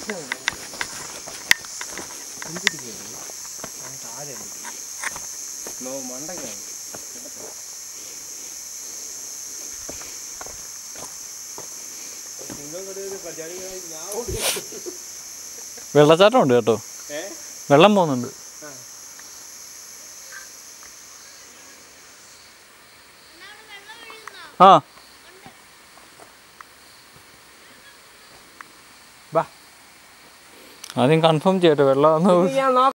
മണ്ടക്കാണ് വെള്ളച്ചാട്ടം ഉണ്ട് കേട്ടോ ഏ വെള്ളം പോകുന്നുണ്ട് ആ വാ ആദ്യം കൺഫേം ചെയ്യട്ടെ വെള്ളം ഒന്ന് ഞാൻ